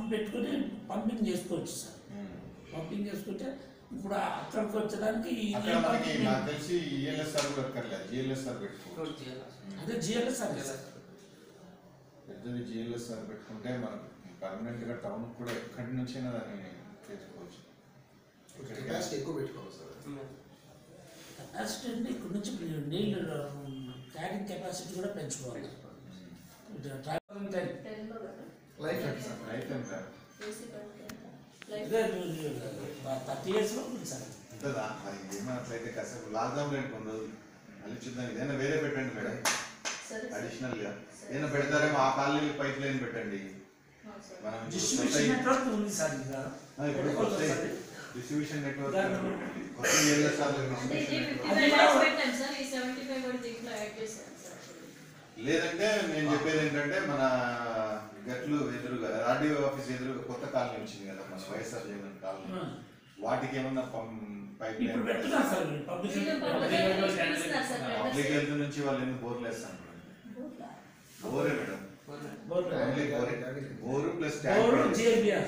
పెట్టుకొని పంపింగ్ చేసుకోవచ్చు సార్ ఉమ్. పంపింగ్ చేసుకుంటే ఇప్పుడు అక్కడికి వచ్చడానికి ఈ అక్కడ మనకి పంపింగ్ నాకు తెలిసి ఈఎల్ఎస్ఆర్ కూడా అక్కర్లేదు జిఎల్ఎస్ఆర్ పెట్టుకోవచ్చు అదే జిఎల్ఎస్ సార్ పెద్దది జిఎల్ఎస్ఆర్ పెట్టుకుంటే మనం పర్మనెంట్ గా టౌన్ కూడా ఎక్కడి నుంచైనా దాన్ని చేసుకోవచ్చు కెపాసిటీ ఎక్కువ పెట్టుకోవాలి సార్ కెపాసిటీ అంటే ఇక్కడ నుంచి నీళ్ళు క్యారింగ్ కెపాసిటీ కూడా పెంచుకోవాలి ట్రావెలింగ్ టైం లైఫ్ అంటే సార్ రైట్ ఎంత ఇదే థర్టీ ఇయర్స్లో ఉంది సార్ ఉంటుందా మరి ఏమన్నట్లయితే కాసేపు లాక్డౌన్ రేట్ కొన్ని రోజులు మళ్ళీ చూద్దాం ఇదైనా వేరే పెట్టండి మేడం అడిషనల్ గా ఏదైనా పెడతారేమో ఆ కాలనీ పైప్ లైన్ పెట్టండి మనం ఇప్పుడు డిస్ట్రిబ్యూషన్ కొత్త- నెట్వర్క్ ఉంది సార్ ఇక్కడ ఆ, ఇప్పుడు కొత్త డిస్ట్రిబ్యూషన్ నెట్వర్క్ దాంట్లో- కొత్త ఈఎల్ఎస్ఆర్ అంటే ఇది డిస్ట్రిబ్యూషన్ ఫిఫ్టీ ఫైవ్ ల్యాక్స్ పెట్టాం సార్ ఈ సెవెంటీ ఫైవ్ కూడా దీంట్లో యాడ్ చేశాను సార్ లేదంటే నేను చెప్పేది ఏంటంటే మన గట్లు ఎదురుగా ఆర్డీఓ ఆఫీస్ ఎదురుగా కొత్త కాలనీ వచ్చింది కదా మన వైఎస్ఆర్ జగన్ కాలనీ ఆ. వాటికి ఏమన్నా పం- పైప్ ఇప్పుడు లైన్ పెట్టున్నారు సార్ పబ్లిక్ ఇది public ఇస్తున్నారు సార్ పబ్లిక్ హెల్త్ నుంచి వాళ్ళు ఎన్ని బోర్లు వేస్తాను బోరే మేడం ఓన్లీ బోరే bore plus bore GLBR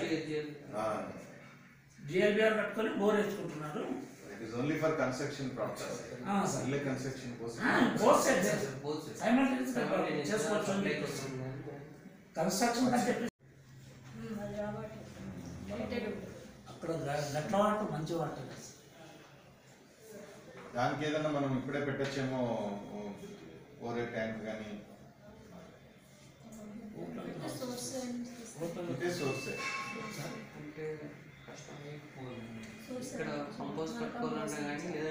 it GLBR కట్టుకొని బోర్ వేసుకుంటున్నారు is only for construction process ఆ, సార్. ఇల్లే కన్స్ట్రక్షన్ కోసం బోర్ సెట్ సైమల్టేనియస్ చేసుకోవచ్చు కన్స్ట్రక్షన్ అని చెప్పి అది రాబట్టి లిమిటెడ్ అక్కడ గ- గట్ల వాటర్ మంచి వాటర్ దానికి ఏదైనా మనం ఇప్పుడే పెట్టచ్చేమో ఓరే ట్యాంక్ కానీ సోర్స్ ఇదే సోర్సే అంటే కష్టం అయిపోయింది ఇక్కడ కంపోజ్ పెట్టుకోవాలన్నా కానీ